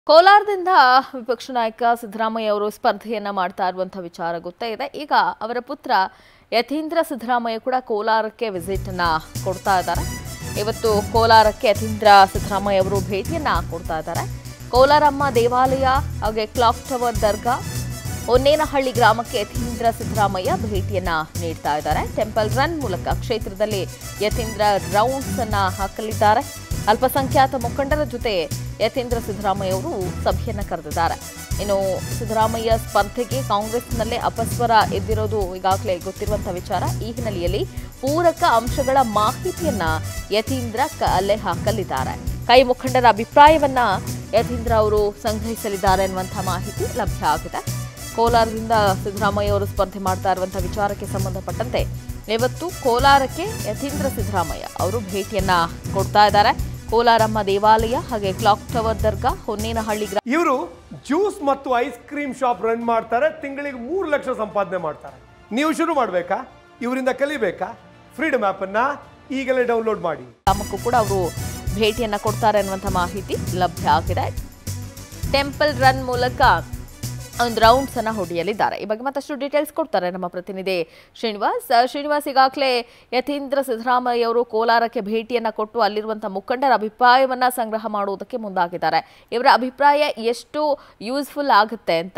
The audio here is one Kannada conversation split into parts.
ಕೋಲಾರದಿಂದ ವಿಪಕ್ಷ ನಾಯಕ ಸಿದ್ದರಾಮಯ್ಯ ಅವರು ಸ್ಪರ್ಧೆಯನ್ನ ಮಾಡ್ತಾ ಇರುವಂತಹ ವಿಚಾರ ಗೊತ್ತೇ ಇದೆ ಈಗ ಅವರ ಪುತ್ರ ಯತೀಂದ್ರ ಸಿದ್ದರಾಮಯ್ಯ ಕೂಡ ಕೋಲಾರಕ್ಕೆ ವಿಸಿಟ್ ಅನ್ನ ಕೊಡ್ತಾ ಇದ್ದಾರೆ ಇವತ್ತು ಕೋಲಾರಕ್ಕೆ ಯತೀಂದ್ರ ಸಿದ್ದರಾಮಯ್ಯ ಅವರು ಭೇಟಿಯನ್ನ ಕೊಡ್ತಾ ಇದ್ದಾರೆ ಕೋಲಾರಮ್ಮ ದೇವಾಲಯ ಹಾಗೆ ಕ್ಲಾಕ್ ಟವರ್ ದರ್ಗಾ ಹೊನ್ನೇನಹಳ್ಳಿ ಗ್ರಾಮಕ್ಕೆ ಯತೀಂದ್ರ ಸಿದ್ದರಾಮಯ್ಯ ಭೇಟಿಯನ್ನ ನೀಡ್ತಾ ಇದ್ದಾರೆ ಟೆಂಪಲ್ ರನ್ ಮೂಲಕ ಕ್ಷೇತ್ರದಲ್ಲಿ ಯತೀಂದ್ರ ರೌಂಡ್ಸ್ ಅನ್ನ ಹಾಕಲಿದ್ದಾರೆ ಅಲ್ಪಸಂಖ್ಯಾತ ಮುಖಂಡರ ಜೊತೆ ಯತೀಂದ್ರ ಸಿದ್ದರಾಮಯ್ಯ ಅವರು ಸಭೆಯನ್ನ ಕರೆದಿದ್ದಾರೆ ಇನ್ನು ಸಿದ್ದರಾಮಯ್ಯ ಸ್ಪರ್ಧೆಗೆ ಕಾಂಗ್ರೆಸ್ನಲ್ಲೇ ಅಪಸ್ವರ ಎದ್ದಿರೋದು ಈಗಾಗಲೇ ಗೊತ್ತಿರುವಂತಹ ವಿಚಾರ ಈ ಹಿನ್ನೆಲೆಯಲ್ಲಿ ಪೂರಕ ಅಂಶಗಳ ಮಾಹಿತಿಯನ್ನ ಯತೀಂದ್ರ ಕಲೆ ಹಾಕಲಿದ್ದಾರೆ ಕೈ ಮುಖಂಡರ ಅಭಿಪ್ರಾಯವನ್ನ ಯತೀಂದ್ರ ಅವರು ಸಂಗ್ರಹಿಸಲಿದ್ದಾರೆ ಎನ್ನುವಂತಹ ಮಾಹಿತಿ ಲಭ್ಯ ಆಗಿದೆ ಕೋಲಾರದಿಂದ ಸಿದ್ದರಾಮಯ್ಯ ಅವರು ಸ್ಪರ್ಧೆ ಮಾಡ್ತಾ ಇರುವಂತಹ ವಿಚಾರಕ್ಕೆ ಸಂಬಂಧಪಟ್ಟಂತೆ ಇವತ್ತು ಕೋಲಾರಕ್ಕೆ ಯತೀಂದ್ರ ಸಿದ್ದರಾಮಯ್ಯ ಅವರು ಭೇಟಿಯನ್ನ ಕೊಡ್ತಾ ಇದ್ದಾರೆ ಕೋಲಾರಮ್ಮ ದೇವಾಲಯ ಹಾಗೆ ಕ್ಲಾಕ್ ಟವರ್ ದರ್ಗಾ ಹೊನ್ನೇನಹಳ್ಳಿ ಗ್ರಾಮ ಇವರು ಜ್ಯೂಸ್ ಮತ್ತು ಐಸ್ ಕ್ರೀಮ್ ಶಾಪ್ ರನ್ ಮಾಡ್ತಾರೆ ತಿಂಗಳಿಗೆ ಮೂರು ಲಕ್ಷ ಸಂಪಾದನೆ ಮಾಡ್ತಾರೆ ನೀವು ಶುರು ಮಾಡಬೇಕಾ ಇವರಿಂದ ಕಲಿಬೇಕಾ ಫ್ರೀಡಮ್ ಆ್ಯಪನ್ನು ಈಗಲೇ ಡೌನ್ಲೋಡ್ ಮಾಡಿ ಗ್ರಾಮಕ್ಕೂ ಕೂಡ ಅವರು ಭೇಟಿಯನ್ನ ಕೊಡ್ತಾರೆ ಅನ್ನುವಂಥ ಮಾಹಿತಿ ಲಭ್ಯ ಆಗಿದೆ ಟೆಂಪಲ್ ರನ್ ಮೂಲಕ ಒಂದು ರೌಂಡ್ಸ್ ಅನ್ನ ಹೊಡೆಯಲಿದ್ದಾರೆ ಈ ಬಗ್ಗೆ ಮತ್ತಷ್ಟು ಡೀಟೇಲ್ಸ್ ಕೊಡ್ತಾರೆ ನಮ್ಮ ಪ್ರತಿನಿಧಿ ಶ್ರೀನಿವಾಸ್ ಅಹ್, ಶ್ರೀನಿವಾಸ್ ಈಗಾಗಲೇ ಯತೀಂದ್ರ ಸಿದ್ದರಾಮಯ್ಯ ಅವರು ಕೋಲಾರಕ್ಕೆ ಭೇಟಿಯನ್ನ ಕೊಟ್ಟು ಅಲ್ಲಿರುವಂತಹ ಮುಖಂಡರ ಅಭಿಪ್ರಾಯವನ್ನ ಸಂಗ್ರಹ ಮಾಡುವುದಕ್ಕೆ ಮುಂದಾಗಿದ್ದಾರೆ ಇವರ ಅಭಿಪ್ರಾಯ ಎಷ್ಟು ಯೂಸ್ಫುಲ್ ಆಗುತ್ತೆ ಅಂತ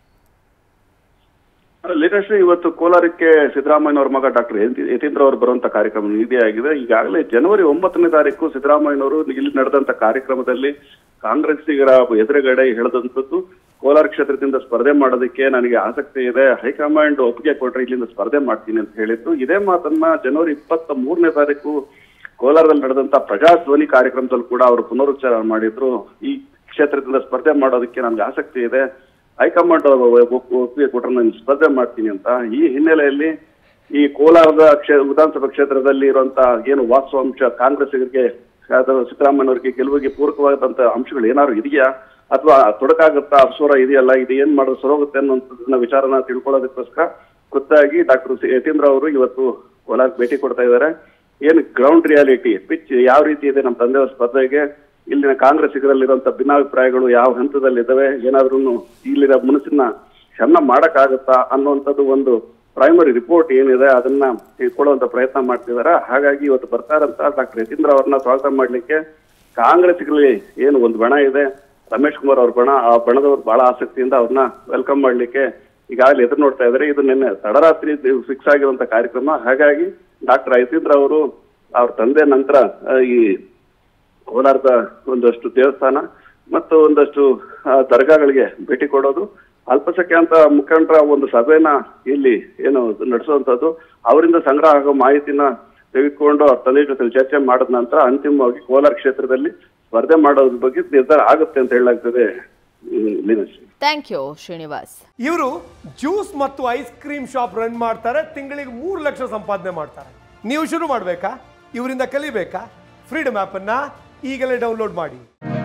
ಲೀಲಾಶ್ರೀ ಇವತ್ತು ಕೋಲಾರಕ್ಕೆ ಸಿದ್ದರಾಮಯ್ಯನವರ ಮಗ ಡಾಕ್ಟರ್ ಯತೀಂದ್ರ ಅವರು ಬರುವಂತ ಕಾರ್ಯಕ್ರಮ ನಿಗದಿಯಾಗಿದೆ ಈಗಾಗಲೇ ಜನವರಿ ಒಂಬತ್ತನೇ ತಾರೀಕು ಸಿದ್ದರಾಮಯ್ಯನವರು ಇಲ್ಲಿ ನಡೆದಂತ ಕಾರ್ಯಕ್ರಮದಲ್ಲಿ ಕಾಂಗ್ರೆಸ್ಸಿಗರ ಎದುರುಗಡೆ ಹೇಳಿದಂಥದ್ದು ಕೋಲಾರ ಕ್ಷೇತ್ರದಿಂದ ಸ್ಪರ್ಧೆ ಮಾಡೋದಕ್ಕೆ ನನಗೆ ಆಸಕ್ತಿ ಇದೆ ಹೈಕಮಾಂಡ್ ಒಪ್ಪಿಗೆ ಕೊಟ್ರೆ ಇಲ್ಲಿಂದ ಸ್ಪರ್ಧೆ ಮಾಡ್ತೀನಿ ಅಂತ ಹೇಳಿದ್ದು ಇದೇ ಮಾತನ್ನ ಜನವರಿ ಇಪ್ಪತ್ತ ಮೂರನೇ ತಾರೀಕು ಕೋಲಾರದಲ್ಲಿ ನಡೆದಂತ ಪ್ರಜಾಧ್ವನಿ ಕಾರ್ಯಕ್ರಮದಲ್ಲಿ ಕೂಡ ಅವರು ಪುನರುಚ್ಚಾರ ಮಾಡಿದ್ರು ಈ ಕ್ಷೇತ್ರದಿಂದ ಸ್ಪರ್ಧೆ ಮಾಡೋದಕ್ಕೆ ನನಗೆ ಆಸಕ್ತಿ ಇದೆ ಹೈಕಮಾಂಡ್ ಒಪ್ಪಿಗೆ ಕೊಟ್ಟರೆ ನಾನು ಸ್ಪರ್ಧೆ ಮಾಡ್ತೀನಿ ಅಂತ ಈ ಹಿನ್ನೆಲೆಯಲ್ಲಿ ಈ ಕೋಲಾರದ ಕ್ಷೇ ವಿಧಾನಸಭಾ ಕ್ಷೇತ್ರದಲ್ಲಿ ಇರುವಂತ ಏನು ವಾಸ್ತವಾಂಶ ಕಾಂಗ್ರೆಸ್ಸಿಗರಿಗೆ ಅಥವಾ ಸಿದ್ದರಾಮಯ್ಯನವರಿಗೆ ಗೆಲುವಿಗೆ ಪೂರಕವಾದಂತ ಅಂಶಗಳು ಏನಾದ್ರು ಇದೆಯಾ ಅಥವಾ ತೊಡಕಾಗುತ್ತಾ ಅಪಸ್ವರ ಇದೆಯಲ್ಲ ಇದು ಏನ್ ಮಾಡೋದು ಸರೋಗುತ್ತೆ ಅನ್ನೋಂಥದ್ದನ್ನ ವಿಚಾರನ ತಿಳ್ಕೊಳ್ಳೋದಕ್ಕೋಸ್ಕರ ಖುದ್ದಾಗಿ ಡಾಕ್ಟರ್ ಯತೀಂದ್ರ ಅವರು ಇವತ್ತು ಕೋಲಾರಕ್ಕೆ ಭೇಟಿ ಕೊಡ್ತಾ ಇದ್ದಾರೆ ಏನು ಗ್ರೌಂಡ್ ರಿಯಾಲಿಟಿ ಪಿಚ್ ಯಾವ ರೀತಿ ಇದೆ ನಮ್ಮ ತಂದೆಯವರ ಸ್ಪರ್ಧೆಗೆ ಇಲ್ಲಿನ ಕಾಂಗ್ರೆಸ್ಸಿಗರಲ್ಲಿರುವಂತ ಭಿನ್ನಾಭಿಪ್ರಾಯಗಳು ಯಾವ ಹಂತದಲ್ಲಿದ್ದಾವೆ ಏನಾದ್ರೂ ಇಲ್ಲಿನ ಮನಸ್ಸನ್ನ ಶಮನ ಮಾಡಕ್ಕಾಗತ್ತಾ ಅನ್ನುವಂಥದ್ದು ಒಂದು ಪ್ರೈಮರಿ ರಿಪೋರ್ಟ್ ಏನಿದೆ ಅದನ್ನ ತಿಳ್ಕೊಳ್ಳುವಂತ ಪ್ರಯತ್ನ ಮಾಡ್ತಿದ್ದಾರೆ ಹಾಗಾಗಿ ಇವತ್ತು ಬರ್ತಾರಂತ ಡಾಕ್ಟರ್ ಯತೀಂದ್ರ ಅವ್ರನ್ನ ಸ್ವಾಗತ ಮಾಡ್ಲಿಕ್ಕೆ ಕಾಂಗ್ರೆಸ್ಗಳಲ್ಲಿ ಏನು ಒಂದು ಬಣ ಇದೆ ರಮೇಶ್ ಕುಮಾರ್ ಅವ್ರ ಬಣ ಆ ಬಣದವ್ರು ಬಹಳ ಆಸಕ್ತಿಯಿಂದ ಅವ್ರನ್ನ ವೆಲ್ಕಮ್ ಮಾಡ್ಲಿಕ್ಕೆ ಈಗಾಗಲೇ ಎದುರು ನೋಡ್ತಾ ಇದ್ದಾರೆ ಇದು ನಿನ್ನೆ ತಡರಾತ್ರಿ ಫಿಕ್ಸ್ ಆಗಿರುವಂತ ಕಾರ್ಯಕ್ರಮ ಹಾಗಾಗಿ ಡಾಕ್ಟರ್ ಯತೀಂದ್ರ ಅವರು ಅವ್ರ ತಂದೆ ನಂತರ ಆ, ಈ ಕೋಲಾರದ ಒಂದಷ್ಟು ದೇವಸ್ಥಾನ ಮತ್ತು ಒಂದಷ್ಟು ಆ, ದರ್ಗಾಗಳಿಗೆ ಭೇಟಿ ಕೊಡೋದು ಅಲ್ಪಸಂಖ್ಯಾತ ಮುಖಂಡರ ಒಂದು ಸಭೆನ ಇಲ್ಲಿ ಏನು ನಡೆಸುವಂತದ್ದು ಅವರಿಂದ ಸಂಗ್ರಹ ಆಗೋ ಮಾಹಿತಿನ ತೆಗೆದುಕೊಂಡು ಅವ್ರ ತಂದೆ ಜೊತೆ ಚರ್ಚೆ ಮಾಡಿದ ನಂತರ ಅಂತಿಮವಾಗಿ ಕೋಲಾರ ಕ್ಷೇತ್ರದಲ್ಲಿ ಸ್ಪರ್ಧೆ ಮಾಡೋದ್ರ ಬಗ್ಗೆ ನಿರ್ಧಾರ ಆಗುತ್ತೆ ಅಂತ ಹೇಳಲಾಗ್ತದೆ ಹ್ಮ್, ಲೀನಾಶ್ರೀ ಥ್ಯಾಂಕ್ ಯು ಶ್ರೀನಿವಾಸ್ ಇವರು ಜ್ಯೂಸ್ ಮತ್ತು ಐಸ್ ಕ್ರೀಮ್ ಶಾಪ್ ರನ್ ಮಾಡ್ತಾರೆ ತಿಂಗಳಿಗೆ ಮೂರು ಲಕ್ಷ ಸಂಪಾದನೆ ಮಾಡ್ತಾರೆ ನೀವು ಶುರು ಮಾಡಬೇಕಾ ಇವರಿಂದ ಕಲಿಬೇಕಾ ಫ್ರೀಡಮ್ ಆ್ಯಪನ್ನು ಈಗಲೇ ಡೌನ್ಲೋಡ್ ಮಾಡಿ